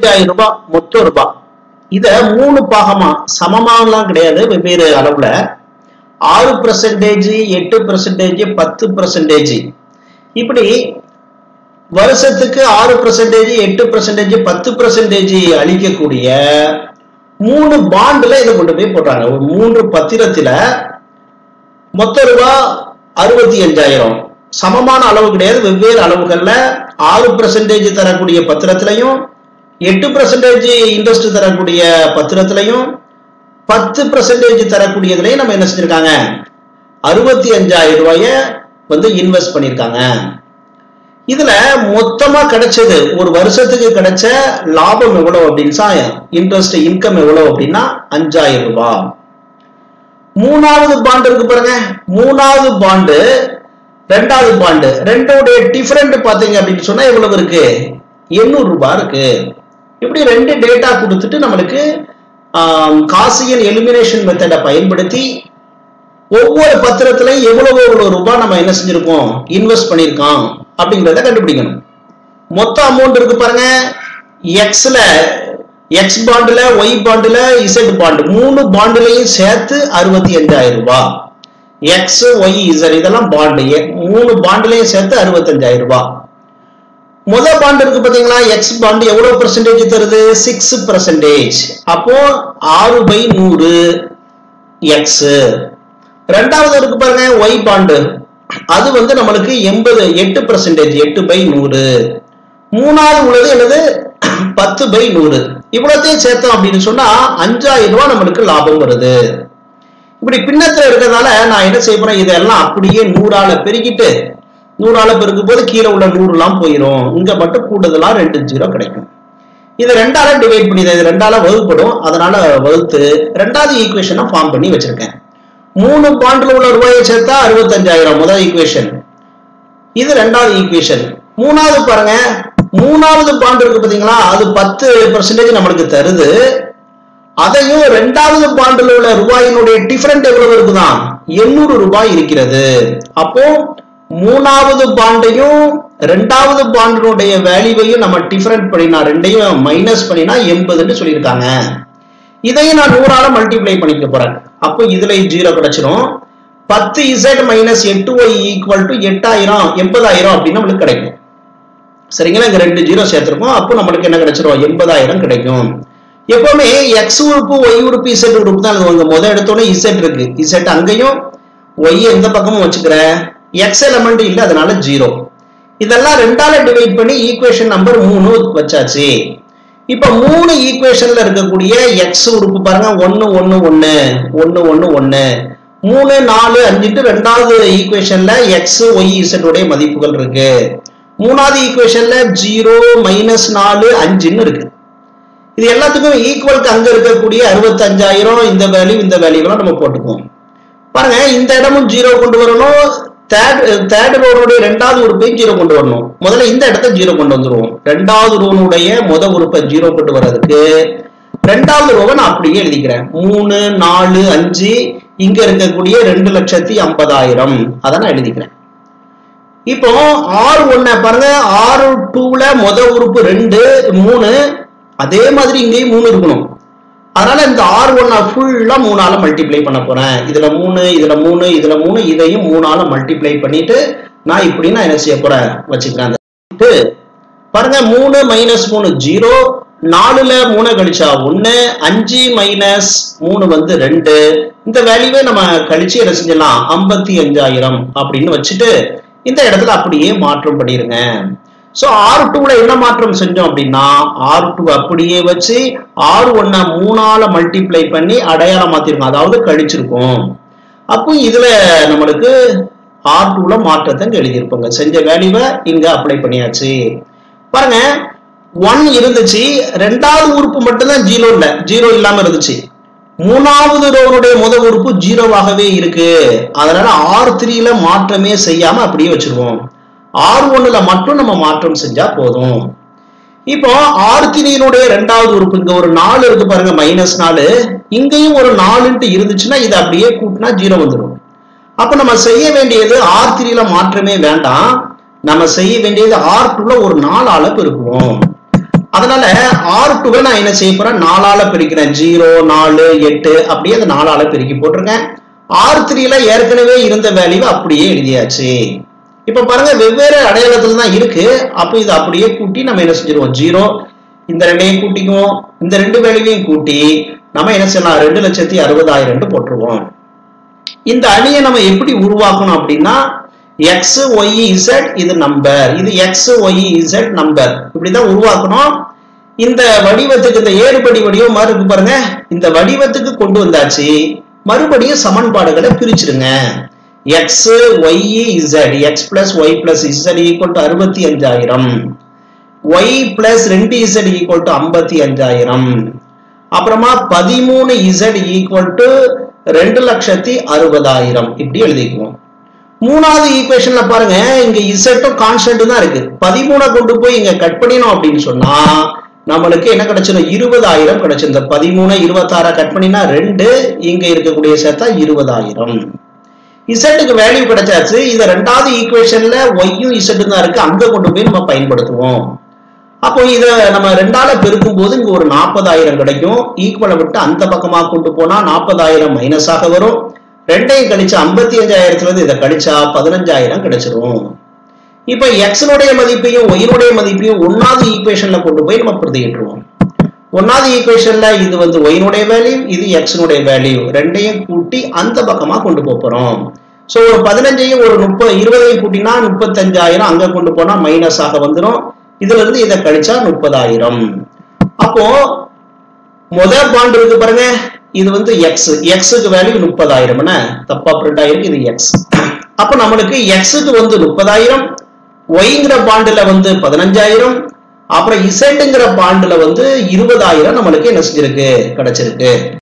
அஞ்சாயிரம் ரூபாய் மொத்த ரூபாய் இத மூணு பாகமா சமமாலாம் கிடையாது வெவ்வேறு அளவுல ஆறு பர்சன்டேஜ் எட்டு பர்சன்டேஜ் பத்து பர்சன்டேஜ் இப்படி வருஷத்துக்கு ஆறு பர்சன்டேஜ் எட்டு பர்சன்டேஜ் பத்து பர்சன்டேஜ் அளிக்கக்கூடிய மூணு பாண்டுல இதை கொண்டு போய் போடுறாங்க ஒரு மூன்று பத்திரத்துல மொத்த ரூபா அறுபத்தி அஞ்சாயிரம் சமமான அளவு கிடையாது வெவ்வேறு அளவுகள்ல ஆறு பர்சன்டேஜ் தரக்கூடிய பத்திரத்திலையும் எட்டு பர்சன்டேஜ் இன்ட்ரெஸ்ட் தரக்கூடிய பத்திரத்திலையும் பத்து பர்சன்டேஜ் தரக்கூடியதுலையும் நம்ம என்ன செஞ்சிருக்காங்க அறுபத்தி அஞ்சாயிரம் ரூபாய வந்து இன்வெஸ்ட் பண்ணியிருக்காங்க இதுல மொத்தமா கிடைச்சது ஒரு வருஷத்துக்கு கிடைச்ச லாபம் எவ்வளவு அப்படின்னா இன்ட்ரெஸ்ட் இன்கம் எவ்வளவு அப்படின்னா அஞ்சாயிரம் ரூபாய் மூணாவது பாண்டு இருக்கு பாருங்க மூணாவது பாண்டு ரெண்டாவது பாண்டு ரெண்டோடைய டிஃபரெண்ட் பாத்தீங்க அப்படின்னு சொன்னா எவ்வளவு இருக்கு எண்ணூறு ரூபாய் இருக்கு இப்படி ரெண்டு டேட்டா கொடுத்துட்டு நம்மளுக்கு காசியன் எலிமினேஷன் மெத்தடை பயன்படுத்தி ஒவ்வொரு பத்திரத்திலையும் எவ்வளவு எவ்வளவு ரூபாய் நம்ம என்ன செஞ்சிருக்கோம் இன்வெஸ்ட் பண்ணியிருக்கோம் அப்படிங்கிறத கண்டுபிடிக்கணும் மொத்த அமௌண்ட் இருக்கு பாருங்க எக்ஸ்ல எக்ஸ் பாண்டுல ஒய் பாண்டுல இசட் பாண்டு மூணு பாண்டுலையும் சேர்த்து அறுபத்தி அஞ்சாயிரம் ரூபாய் எக்ஸ் ஒய் இசட் இதெல்லாம் பாண்டு மூணு பாண்டுலையும் சேர்த்து அறுபத்தஞ்சாயிரம் ரூபாய் முத பாண்டு இருக்கு பாத்தீங்களா எக்ஸ் பாண்டு எவ்வளவு பெர்சன்டேஜ் தருது சிக்ஸ் பெர்சன்டேஜ் அப்போ ஆறு பை நூறு எக்ஸ் ரெண்டாவது இருக்கு பாருங்க ஒய் பாண்டு அது வந்து நம்மளுக்கு எண்பது எட்டு பெர்சன்டேஜ் எட்டு பை நூறு மூணாவது உள்ளது என்னது பத்து பை நூறு இவ்வளத்தையும் சேர்த்தோம் அப்படின்னு சொன்னா அஞ்சாயிரம் ரூபாய் நம்மளுக்கு லாபம் வருது இப்படி பின்னத்துல இருக்கிறதால நான் என்ன செய்ய போறேன் இதெல்லாம் அப்படியே நூறால பெருக்கிட்டு நூறால பெருக்கும் போது கீழே உள்ள நூறுலாம் போயிடும் இங்க மட்டும் கூடுதலா ரெண்டு ஜீரோ கிடைக்கும் இது ரெண்டால டிவைட் பண்ணி இது ரெண்டால வகுப்படும் அதனால வகுத்து ரெண்டாவது ஈக்குவேஷனை ஃபார்ம் பண்ணி வச்சிருக்கேன் மூணு பாண்டுல உள்ள ரூபாயை சேர்த்தா அறுபத்தஞ்சாயிரம் முதல் ஈக்குவேஷன் இது ரெண்டாவது ஈக்குவேஷன் மூணாவது பாருங்க மூணாவது பாண்டு இருக்கு பாத்தீங்களா அது பத்து பெர்சன்டேஜ் நம்மளுக்கு தருது அதையும் ரெண்டாவது பாண்டுல உள்ள ரூபாயினுடைய டிஃபரெண்ட் எவ்வளவு இருக்குதான் எண்ணூறு ரூபாய் இருக்கிறது அப்போ மூணாவது பாண்டையும் ரெண்டாவது பாண்டினுடைய வேல்யூவையும் நம்ம டிஃபரெண்ட் பண்ணினா ரெண்டையும் மைனஸ் பண்ணினா எண்பதுன்னு சொல்லியிருக்காங்க இதையும் நான் நூறால மல்டிப்ளை பண்ணிக்க போறேன் அப்போ இதுல ஜீரோ கிடைச்சிரும் பத்து இசட் மைனஸ் எட்டு ஒய் ஈக்குவல் டு எட்டாயிரம் எண்பதாயிரம் அப்படின்னு நம்மளுக்கு கிடைக்கும் சரிங்களா இங்க ரெண்டு ஜீரோ சேர்த்திருக்கோம் அப்போ நம்மளுக்கு என்ன கிடைச்சிரும் எண்பதாயிரம் கிடைக்கும் எப்பவுமே எக்ஸ் உறுப்பு ஒய் உறுப்பு இசட் உறுப்பு தான் எழுதுவாங்க முதல் எடுத்தோடனே இசட் இருக்கு இசட் அங்கேயும் ஒய் எந்த பக்கமும் வச்சுக்கிற எக்ஸ் எலமெண்ட் இல்லை அதனால ஜீரோ இதெல்லாம் ரெண்டால டிவைட் பண்ணி ஈக்குவேஷன் நம்பர் மூணு வச்சாச்சு இப்ப மூணு ஈக்குவேஷன்ல இருக்கக்கூடிய எக்ஸ் உறுப்பு பாருங்க ஒன்னு ஒன்னு ஒன்னு ஒன்னு ஒன்னு ஒன்னு மூணு நாலு அஞ்சுட்டு ரெண்டாவது ஈக்குவேஷன்ல எக்ஸ் ஒய் இசட் உடைய மதிப்புகள் இருக்கு மூணாவது ஈக்குவேஷன்ல ஜீரோ மைனஸ் நாலு அஞ்சுன்னு இருக்கு இது எல்லாத்துக்கும் ஈக்குவலுக்கு அங்க இருக்கக்கூடிய அறுபத்தஞ்சாயிரம் இந்த வேல்யூ இந்த வேல்யூலாம் நம்ம போட்டுக்குவோம் பாருங்க இந்த இடமும் ஜீரோ கொண்டு வரணும் தேர்ட் தேர்ட் ரோனுடைய ரெண்டாவது உறுப்பையும் ஜீரோ கொண்டு வரணும் முதல்ல இந்த இடத்த ஜீரோ கொண்டு வந்துருவோம் ரெண்டாவது ரோனுடைய முத உறுப்பை ஜீரோ கொண்டு வர்றதுக்கு ரெண்டாவது ரோவை நான் அப்படியே எழுதிக்கிறேன் மூணு நாலு அஞ்சு இங்க இருக்கக்கூடிய ரெண்டு லட்சத்தி ஐம்பதாயிரம் அதை நான் எழுதிக்கிறேன் இப்போ ஆறு ஒன்ன பாருங்க ஆறு டூல முத உறுப்பு ரெண்டு மூணு அதே மாதிரி இங்கேயும் மூணு இருக்கணும் அதனால இந்த ஆர் ஒன்னை ஃபுல்லா மூணால மல்டிப்ளை பண்ண போறேன் இதுல மூணு இதுல மூணு இதுல மூணு இதையும் மூணால மல்டிப்ளை பண்ணிட்டு நான் இப்படி நான் என்ன செய்ய போறேன் வச்சுக்கிறேன் அந்த பாருங்க மூணு மைனஸ் மூணு ஜீரோ நாலுல மூணு கழிச்சா ஒன்னு அஞ்சு மைனஸ் மூணு வந்து ரெண்டு இந்த வேல்யூவே நம்ம கழிச்சு என்ன செஞ்சிடலாம் ஐம்பத்தி அஞ்சாயிரம் அப்படின்னு வச்சுட்டு இந்த இடத்துல அப்படியே மாற்றம் பண்ணிருங்க சோ ஆர் டூல என்ன மாற்றம் செஞ்சோம் அப்படின்னா ஆர் டூ அப்படியே வச்சு ஆர் ஒன்ன மூணால மல்டிப்ளை பண்ணி அடையாளம் மாத்திருக்கோம் அதாவது கழிச்சிருக்கோம் அப்போ இதுல நம்மளுக்கு ஆர் டூல மாற்றத்தை இங்க எழுதியிருப்பாங்க செஞ்ச வேல்யூவை இங்க அப்ளை பண்ணியாச்சு பாருங்க ஒன் இருந்துச்சு ரெண்டாவது உறுப்பு மட்டும்தான் ஜீரோ இல்ல ஜீரோ இல்லாம இருந்துச்சு மூணாவது ரோனுடைய முத உறுப்பு ஜீரோவாகவே இருக்கு அதனால ஆர் த்ரீல மாற்றமே செய்யாம அப்படியே வச்சிருவோம் ஆர் ஒன்னுல மட்டும் நம்ம மாற்றம் செஞ்சா போதும் இப்போ ஆர் த்ரீனுடைய ரெண்டாவது உறுப்பு இங்க ஒரு நாலு இருக்கு பாருங்க மைனஸ் நாலு இங்கேயும் ஒரு நாலுன்ட்டு இருந்துச்சுன்னா இதை அப்படியே கூட்டினா ஜீரோ வந்துடும் அப்ப நம்ம செய்ய வேண்டியது ஆர் த்ரீல மாற்றமே வேண்டாம் நம்ம செய்ய வேண்டியது ஆர் டூல ஒரு நாலு அளவு இருக்குவோம் அதனால ஆறு டூவை நான் என்ன செய்ய போறேன் நாலால பிரிக்கிறேன் ஜீரோ நாலு எட்டு அப்படியே அந்த நாலால பெருக்கி போட்டிருக்கேன் ஆர் த்ரீல ஏற்கனவே இருந்த வேல்யூ அப்படியே எழுதியாச்சு இப்ப பாருங்க வெவ்வேறு அடையாளத்துல தான் இருக்கு அப்போ இது அப்படியே கூட்டி நம்ம என்ன செஞ்சிருவோம் ஜீரோ இந்த ரெண்டையும் கூட்டிக்குவோம் இந்த ரெண்டு வேல்யூவையும் கூட்டி நம்ம என்ன செய்யலாம் ரெண்டு லட்சத்தி அறுபதாயிரம் போட்டுருவோம் இந்த அணியை நம்ம எப்படி உருவாக்கணும் அப்படின்னா எக்ஸ் ஒய் இசட் இது நம்பர் இது எக்ஸ் ஒய் இசட் நம்பர் இப்படிதான் உருவாக்கணும் இந்த வடிவத்துக்கு இந்த ஏறுபடி வடிவம் மாதிரி இருக்கு பாருங்க இந்த வடிவத்துக்கு கொண்டு வந்தாச்சு மறுபடியும் சமன்பாடுகளை பிரிச்சிருங்க X Y Z X plus Y plus Z equal to அறுபத்தி அஞ்சாயிரம் ஒய் பிளஸ் ரெண்டு இசட் ஈக்குவல் டு ஐம்பத்தி அஞ்சாயிரம் அப்புறமா பதிமூணு இசட் ஈக்குவல் டு ரெண்டு லட்சத்தி அறுபதாயிரம் இப்படி எழுதிக்குவோம் மூணாவது ஈக்குவேஷன்ல பாருங்க இங்க இசட்டும் கான்ஸ்டன்ட் தான் இருக்கு பதிமூணை கொண்டு போய் இங்க கட் பண்ணினோம் அப்படின்னு சொன்னா நம்மளுக்கு என்ன கிடைச்சிடும் இருபதாயிரம் கிடைச்சிடும் இந்த பதிமூணு இருபத்தாற கட் பண்ணினா ரெண்டு இங்க இருக்கக்கூடிய சேர்த்தா இருபதாயிரம் இசட்டுக்கு வேல்யூ கிடைச்சாச்சு இத ரெண்டாவது ஈக்குவேஷன்ல ஒய்யும் இசட்டும் தான் இருக்கு அங்க கொண்டு போய் நம்ம பயன்படுத்துவோம் அப்போ இத நம்ம ரெண்டால பெருக்கும் போது இங்க ஒரு நாற்பதாயிரம் கிடைக்கும் ஈக்குவலை விட்டு அந்த பக்கமா கொண்டு போனா நாற்பதாயிரம் மைனஸாக வரும் ரெண்டையும் கழிச்சு ஐம்பத்தி அஞ்சாயிரத்துல இருந்து இதை கழிச்சா பதினஞ்சாயிரம் கிடைச்சிரும் இப்ப எக்ஸனுடைய மதிப்பையும் ஒயினுடைய மதிப்பையும் ஒன்னாவது ஈக்குவேஷன்ல கொண்டு போய் நம்ம பிரதியிட்டுருவோம் ஒன்னாவது ஈக்குவேஷன்ல இது வந்து ஒயினுடைய வேல்யூ இது எக்ஸனுடைய வேல்யூ ரெண்டையும் கூட்டி அந்த பக்கமா கொண்டு போக போறோம் ஸோ ஒரு பதினஞ்சையும் ஒரு முப்பது இருபதையும் கூட்டினா முப்பத்தஞ்சாயிரம் அங்க கொண்டு போனா மைனஸ் ஆக வந்துடும் இதுல இருந்து இதை கழிச்சா முப்பதாயிரம் அப்போ முதல் பாண்ட் இருக்கு பாருங்க இது வந்து எக்ஸ் எக்ஸுக்கு வேல்யூ முப்பதாயிரம் என்ன தப்பா பிரிண்ட் ஆயிருக்கு இது எக்ஸ் அப்ப நம்மளுக்கு எக்ஸுக்கு வந்து முப்பதாயிரம் ஒய்ங்கிற பாண்டுல வந்து பதினஞ்சாயிரம் அப்புறம் இசட்டுங்கிற பாண்டுல வந்து இருபதாயிரம் நம்மளுக்கு என்ன செஞ்சிருக்கு கிடைச்சிருக்கு